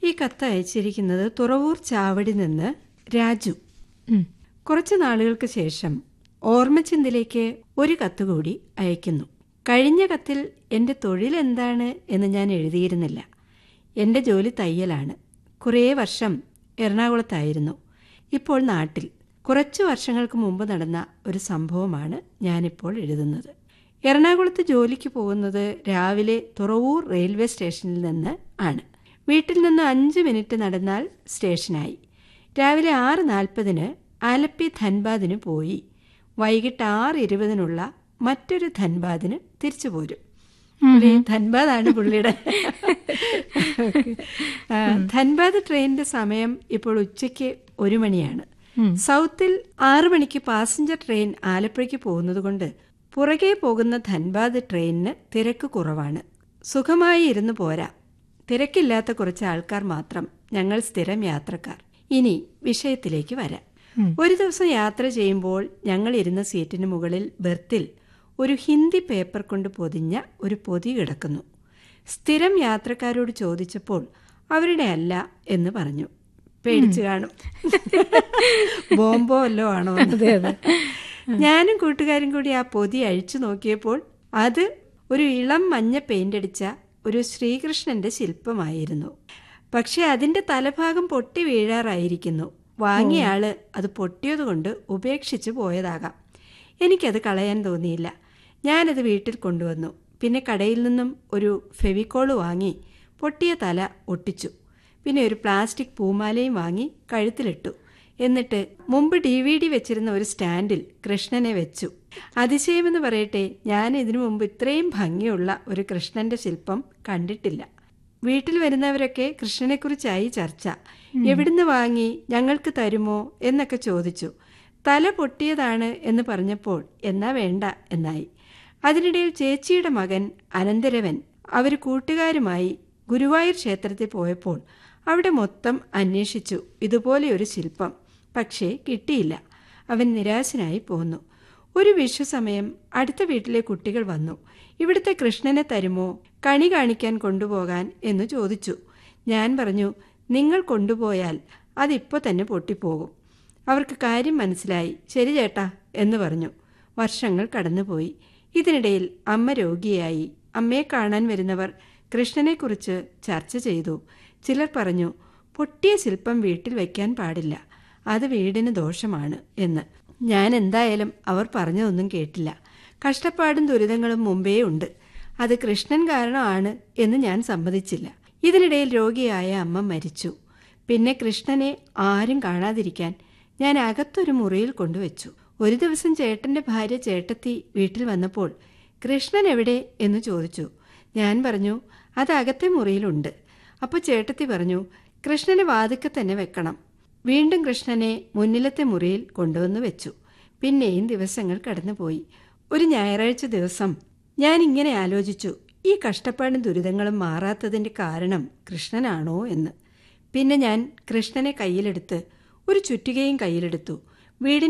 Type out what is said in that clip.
ഈ കത്ത് അയച്ചിരിക്കുന്നത് തുറവൂർ ചാവടി നിന്ന് രാജു ഉം. കുറച്ച് നാളുകൾക്ക് ശേഷം ഓർമ്മച്ചിന്തിലേക്ക് ഒരു കത്ത് കൂടി അയക്കുന്നു കഴിഞ്ഞ കത്തിൽ എൻ്റെ തൊഴിൽ എന്താണ് എന്ന് ഞാൻ എഴുതിയിരുന്നില്ല എൻ്റെ ജോലി തയ്യലാണ് കുറേ വർഷം എറണാകുളത്തായിരുന്നു ഇപ്പോൾ നാട്ടിൽ കുറച്ചു വർഷങ്ങൾക്ക് മുമ്പ് നടന്ന ഒരു സംഭവമാണ് ഞാനിപ്പോൾ എഴുതുന്നത് എറണാകുളത്ത് ജോലിക്ക് പോകുന്നത് രാവിലെ തുറവൂർ റെയിൽവേ സ്റ്റേഷനിൽ നിന്ന് ആണ് വീട്ടിൽ നിന്ന് അഞ്ച് മിനിറ്റ് നടന്നാൽ സ്റ്റേഷനായി രാവിലെ ആറ് നാൽപ്പതിന് ആലപ്പി ധൻബാദിന് പോയി വൈകിട്ട് ആറ് ഇരുപതിനുള്ള മറ്റൊരു ധൻബാദിന് തിരിച്ചു പോരും പുള്ളി ധൻബാദാണ് പുള്ളിയുടെ ആ, ധൻബാദ് ട്രെയിനിന്റെ സമയം ഇപ്പോൾ ഉച്ചയ്ക്ക് ഒരു മണിയാണ് സൗത്തിൽ ആറു മണിക്ക് പാസഞ്ചർ ട്രെയിൻ ആലപ്പുഴയ്ക്ക് പോകുന്നത് കൊണ്ട് പുറകെ പോകുന്ന ധൻബാദ് ട്രെയിനിന് തിരക്ക് കുറവാണ് സുഖമായി ഇരുന്ന് പോരാ തിരക്കില്ലാത്ത കുറച്ച് ആൾക്കാർ മാത്രം ഞങ്ങൾ സ്ഥിരം യാത്രക്കാർ ഇനി വിഷയത്തിലേക്ക് വരാം ഒരു ദിവസം യാത്ര ചെയ്യുമ്പോൾ ഞങ്ങൾ ഇരുന്ന സീറ്റിന് മുകളിൽ ബെർത്തിൽ ഒരു ഹിന്ദി പേപ്പർ കൊണ്ട് പൊതിഞ്ഞ ഒരു പൊതി കിടക്കുന്നു സ്ഥിരം യാത്രക്കാരോട് ചോദിച്ചപ്പോൾ അവരുടെ അല്ല എന്ന് പറഞ്ഞു പേടിച്ചു കാണും ബോംബോ വല്ലോ ആണോ അതെ അതെ ഞാനും കൂട്ടുകാരും കൂടി ആ പൊതി അഴിച്ചു നോക്കിയപ്പോൾ അത് ഒരു ഇളം മഞ്ഞ പെയിന്റ് അടിച്ച ഒരു ശ്രീകൃഷ്ണന്റെ ശില്പമായിരുന്നു പക്ഷെ അതിന്റെ തലഭാഗം പൊട്ടി വീഴാറായിരിക്കുന്നു വാങ്ങിയ ആള് അത് പൊട്ടിയതുകൊണ്ട് ഉപേക്ഷിച്ചു പോയതാകാം എനിക്കത് കളയാൻ തോന്നിയില്ല ഞാനത് വീട്ടിൽ കൊണ്ടുവന്നു പിന്നെ കടയിൽ നിന്നും ഒരു ഫെവിക്കോള് വാങ്ങി പൊട്ടിയ തല ഒട്ടിച്ചു പിന്നെ ഒരു പ്ലാസ്റ്റിക് പൂമാലയും വാങ്ങി കഴുത്തിലിട്ടു എന്നിട്ട് മുമ്പ് ഡി വി ഡി വെച്ചിരുന്ന ഒരു സ്റ്റാൻഡിൽ കൃഷ്ണനെ വെച്ചു അതിശയമെന്ന് പറയട്ടെ ഞാൻ ഇതിനു മുമ്പ് ഇത്രയും ഭംഗിയുള്ള ഒരു കൃഷ്ണന്റെ ശില്പം കണ്ടിട്ടില്ല വീട്ടിൽ വരുന്നവരൊക്കെ കൃഷ്ണനെക്കുറിച്ചായി ചർച്ച എവിടുന്ന് വാങ്ങി ഞങ്ങൾക്ക് തരുമോ എന്നൊക്കെ ചോദിച്ചു തല പൊട്ടിയതാണ് എന്ന് പറഞ്ഞപ്പോൾ എന്നാ വേണ്ട എന്നായി അതിനിടയിൽ ചേച്ചിയുടെ മകൻ അനന്തരവൻ അവർ കൂട്ടുകാരുമായി ഗുരുവായൂർ ക്ഷേത്രത്തിൽ പോയപ്പോൾ അവിടെ മൊത്തം അന്വേഷിച്ചു ഇതുപോലെ ഒരു ശില്പം പക്ഷേ കിട്ടിയില്ല അവൻ നിരാശനായി പോന്നു ഒരു വിഷു സമയം അടുത്ത വീട്ടിലെ കുട്ടികൾ വന്നു ഇവിടുത്തെ കൃഷ്ണനെ തരുമോ കണി കാണിക്കാൻ കൊണ്ടുപോകാൻ എന്ന് ചോദിച്ചു ഞാൻ പറഞ്ഞു നിങ്ങൾ കൊണ്ടുപോയാൽ അതിപ്പോൾ തന്നെ പൊട്ടിപ്പോകും അവർക്ക് കാര്യം മനസ്സിലായി ശരി ചേട്ടാ എന്ന് പറഞ്ഞു വർഷങ്ങൾ കടന്നുപോയി ഇതിനിടയിൽ അമ്മ രോഗിയായി അമ്മയെ കാണാൻ വരുന്നവർ കൃഷ്ണനെക്കുറിച്ച് ചർച്ച ചെയ്തു ചിലർ പറഞ്ഞു പൊട്ടിയ ശില്പം വീട്ടിൽ വയ്ക്കാൻ പാടില്ല അത് വീടിന് ദോഷമാണ് എന്ന് ഞാൻ എന്തായാലും അവർ പറഞ്ഞതൊന്നും കേട്ടില്ല കഷ്ടപ്പാടും ദുരിതങ്ങളും മുമ്പേ ഉണ്ട് അത് കൃഷ്ണൻ കാരണമാണ് എന്ന് ഞാൻ സമ്മതിച്ചില്ല ഇതിനിടയിൽ രോഗിയായ അമ്മ മരിച്ചു പിന്നെ കൃഷ്ണനെ ആരും കാണാതിരിക്കാൻ ഞാൻ അകത്തൊരു മുറിയിൽ കൊണ്ടുവച്ചു ഒരു ദിവസം ചേട്ടന്റെ ഭാര്യ ചേട്ടത്തി വീട്ടിൽ വന്നപ്പോൾ കൃഷ്ണൻ എവിടെ എന്ന് ചോദിച്ചു ഞാൻ പറഞ്ഞു അത് അകത്തെ മുറിയിലുണ്ട് അപ്പോൾ ചേട്ടത്തി പറഞ്ഞു കൃഷ്ണനെ വാതിക്കെ തന്നെ വെക്കണം വീണ്ടും കൃഷ്ണനെ മുന്നിലത്തെ മുറിയിൽ കൊണ്ടുവന്ന് വെച്ചു പിന്നെയും ദിവസങ്ങൾ കടന്നുപോയി ഒരു ഞായറാഴ്ച ദിവസം ഞാൻ ഇങ്ങനെ ആലോചിച്ചു ഈ കഷ്ടപ്പാടും ദുരിതങ്ങളും മാറാത്തതിന്റെ കാരണം കൃഷ്ണനാണോ എന്ന് പിന്നെ ഞാൻ കൃഷ്ണനെ കയ്യിലെടുത്ത് ഒരു ചുറ്റികയും കയ്യിലെടുത്തു വീടിന്